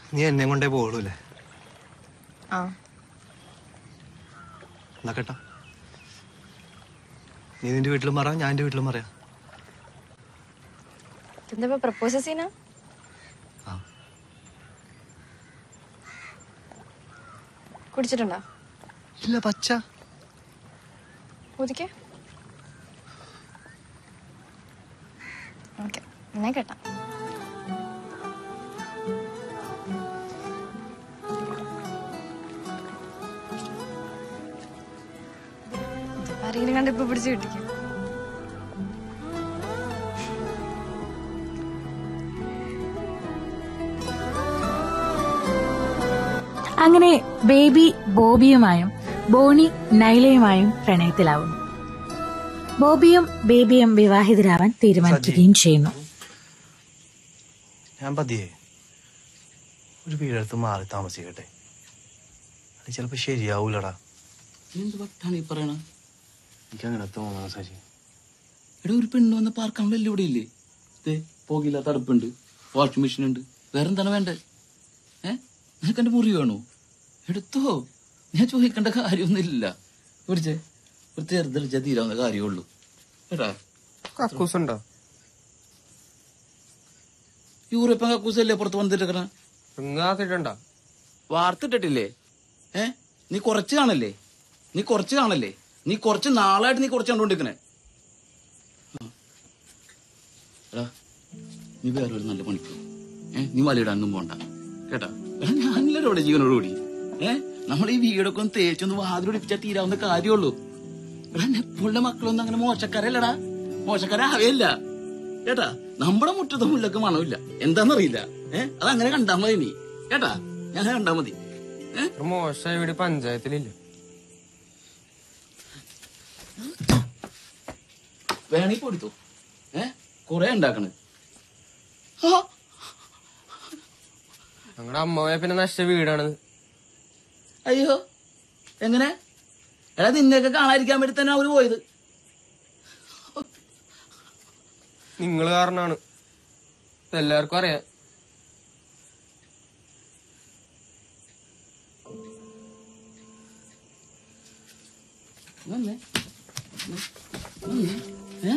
നീ എന്നെ കൊണ്ടേ പോളൂല്ലേ ആ എന്നാ കേട്ടോ നീ നിന്റെ വീട്ടിലും പറയാം ഞാൻ എന്റെ വീട്ടിലും പറയാം എന്താ പ്രപ്പോസ് സീനാ ആ കുടിച്ചിട്ടുണ്ടോ ഇല്ല പച്ച ഊതിക്കേ ഓക്കെ എന്നാ കേട്ടാ ഇതിപ്പോ ആരെങ്കിലും കണ്ട് ഇപ്പൊ പിടിച്ച് കിട്ടിക്കും അങ്ങനെ ബേബി ബോബിയുമായും ബോണി നൈലയുമായും പ്രണയത്തിലാവുന്നു ബോബിയും ബേബിയും വിവാഹിതരാവാൻ തീരുമാനിക്കുകയും ചെയ്യുന്നു ഞാൻ പതിയെ ഒരു വീടെടുത്ത് മാറി താമസിക്കട്ടെ അത് ചിലപ്പോ ശരിയാവൂലടാ എന്ത് വട്ടാണ് ഈ പറയണ എനിക്ക് അങ്ങനെ തോന്നണം സജി എടാ ഒരു പെണ്ണ് വന്ന് പാർക്കാണല്ലോ ഇവിടെ ഇല്ലേ ദേ പോകില്ല തടുപ്പുണ്ട് വാഷിംഗ് മെഷീൻ ഉണ്ട് വേറെ എന്താണ് വേണ്ടേ ഏ നിനക്ക് എന്റെ മുറി വേണോ എടുത്തോ ഞാൻ ചോദിക്കേണ്ട കാര്യമൊന്നുമില്ല പിടിച്ചേ ഒരു ചെറുതെളിച്ചാൽ തീരാവുന്ന കാര്യമുള്ളൂ കേട്ടാ കക്കൂസുണ്ടോ യൂറോപ്യൻ കക്കൂസല്ലേ പുറത്ത് വന്നിട്ടിരിക്കണ ഇങ്ങാത്തിട്ടുണ്ടോ വാർത്തിട്ടിട്ടില്ലേ ഏ നീ കുറച്ച് കാണല്ലേ നീ കുറച്ച് കാണല്ലേ നീ കുറച്ച് നാളായിട്ട് നീ കുറച്ച് കണ്ടോണ്ടിരിക്കണേ ആ. എടാ നീ വേറെ ഒരു നല്ല പണിക്കോ ഏ നീ വലയിടാനൊന്നും പോണ്ട കേട്ടാ എടാ ഞാനില്ലല്ലോ ഇവിടെ ജീവനോടുകൂടി ഏ നമ്മൾ ഈ വീടൊക്കെ ഒന്ന് തേച്ചൊന്ന് വാതിലൊടിപ്പിച്ചാൽ തീരാവുന്ന കാര്യമുള്ളൂ എടാ നെപ്പുള്ള മക്കളൊന്നും അങ്ങനെ മോശക്കാരല്ലടാ മോശക്കാരാവേയില്ല കേട്ടാ നമ്മുടെ മുറ്റത്തെ മുല്ലക്ക് മണമില്ല എന്താന്നറിയില്ല ഏ അതങ്ങനെ കണ്ടാ മതി നീ കേട്ടാ ഞാൻ കണ്ടാ മതി ഏ ഒരു മോശം ഇവിടെ പഞ്ചായത്തിലില്ല വേണേ പൊടിത്തോ ഏ കൊറേ ഉണ്ടാക്കണ് ആ, ഞങ്ങളുടെ അമ്മയെ പിന്നെ നശിച്ച വീടാണ് അയ്യോ എങ്ങനെ എടാ നിന്നെയൊക്കെ കാണാതിരിക്കാൻ വേണ്ടി തന്നെ അവര് പോയത് നിങ്ങൾ കാരണമാണ് എല്ലാവർക്കും അറിയാം വന്നേ. വന്നേ. ഏ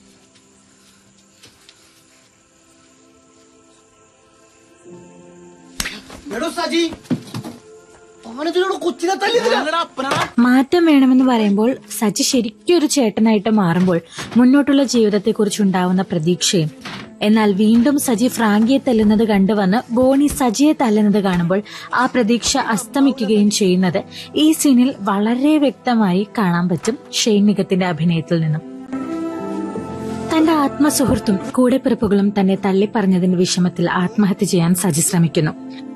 എടോ സജി അവനെതിനോട് കൊച്ചിനെ തല്ലി അപ്പനാ മാറ്റം വേണമെന്ന് പറയുമ്പോൾ സജി ശരിക്കും ഒരു ചേട്ടനായിട്ട് മാറുമ്പോൾ മുന്നോട്ടുള്ള ജീവിതത്തെക്കുറിച്ചുണ്ടാവുന്ന പ്രതീക്ഷയും എന്നാൽ വീണ്ടും സജി ഫ്രാങ്കിയെ തല്ലുന്നത് കണ്ടുവന്ന് ബോണി സജിയെ തല്ലുന്നത് കാണുമ്പോൾ ആ പ്രതീക്ഷ അസ്തമിക്കുകയും ചെയ്യുന്നത് ഈ സീനിൽ വളരെ വ്യക്തമായി കാണാൻ പറ്റും ഷെയ്ൻ നിഗത്തിന്റെ അഭിനയത്തിൽ നിന്നും തന്റെ ആത്മസുഹൃത്തും കൂടെപ്പിറപ്പുകളും തന്നെ തള്ളിപ്പറഞ്ഞതിന്റെ വിഷമത്തിൽ ആത്മഹത്യ ചെയ്യാൻ സജി ശ്രമിക്കുന്നു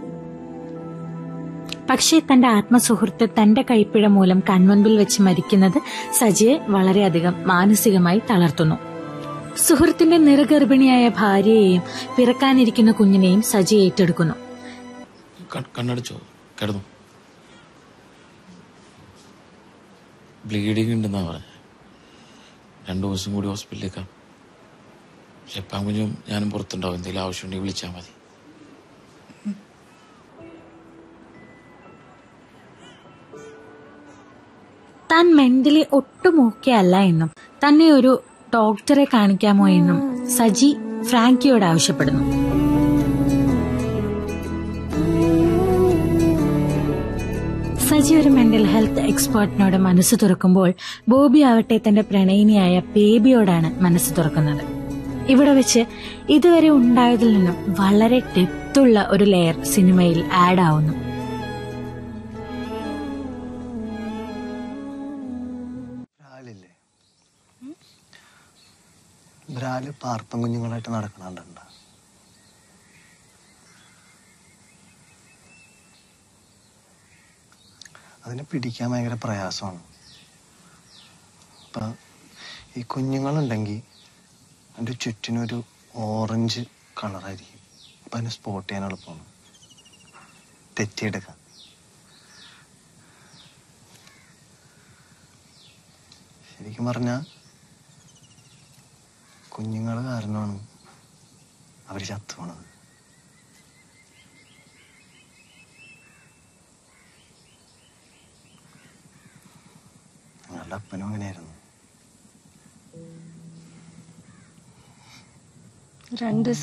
പക്ഷേ തന്റെ ആത്മസുഹൃത്ത് തന്റെ കൈപ്പിഴ മൂലം കൺമുൻപിൽ വെച്ച് മരിക്കുന്നത് സജിയെ വളരെയധികം മാനസികമായി തളർത്തുന്നു സുഹൃത്തിന്റെ നിറഗർഭിണിയായ ഭാര്യയെയും പിറക്കാനിരിക്കുന്ന കുഞ്ഞിനെയും സജി ഏറ്റെടുക്കുന്നു കണ്ണടച്ചോ കിടന്നു ബ്ലീഡിങ് ഉണ്ടെന്നാ പറഞ്ഞ രണ്ടു ദിവസം കൂടി ഹോസ്പിറ്റലിലേക്കാം എപ്പം കുഞ്ഞും ഞാനും പുറത്തുണ്ടാവും എന്തെങ്കിലും ആവശ്യമുണ്ടെങ്കിൽ വിളിച്ചാൽ മതി താൻ മെന്റലി ഒട്ടും ഓക്കെ അല്ല എന്നും തന്നെ ഒരു ഡോക്ടറെ കാണിക്കാമോ എന്നും സജി ഫ്രാങ്കിയോട് ആവശ്യപ്പെടുന്നു സജി ഒരു മെന്റൽ ഹെൽത്ത് എക്സ്പേർട്ടിനോട് മനസ്സ് തുറക്കുമ്പോൾ ബോബി ആവട്ടെ തന്റെ പ്രണയിനിയായ ബേബിയോടാണ് മനസ്സ് തുറക്കുന്നത് ഇവിടെ വെച്ച് ഇതുവരെ ഉണ്ടായതിൽ നിന്നും വളരെ ഡെപ്തുള്ള ഒരു ലെയർ സിനിമയിൽ ആഡ് ആവുന്നു ബ്രാലില്ലേ ബ്രാല് പാർപ്പം കുഞ്ഞുങ്ങളായിട്ട് നടക്കണുണ്ട അതിനെ പിടിക്കാൻ ഭയങ്കര പ്രയാസമാണ് അപ്പൊ ഈ കുഞ്ഞുങ്ങളുണ്ടെങ്കിൽ അതിൻ്റെ ചുറ്റിനൊരു ഓറഞ്ച് കളറായിരിക്കും അപ്പൊ അതിനെ സ്പോട്ട് ചെയ്യാൻ എളുപ്പമാണ് തെറ്റിയെടുക്കാം ശരിക്കും പറഞ്ഞാൽ കുഞ്ഞുങ്ങൾ കാരണമാണ് അവർ ചത്തുപോണത് നിങ്ങളുടെ അപ്പനും അങ്ങനെയായിരുന്നു രണ്ട്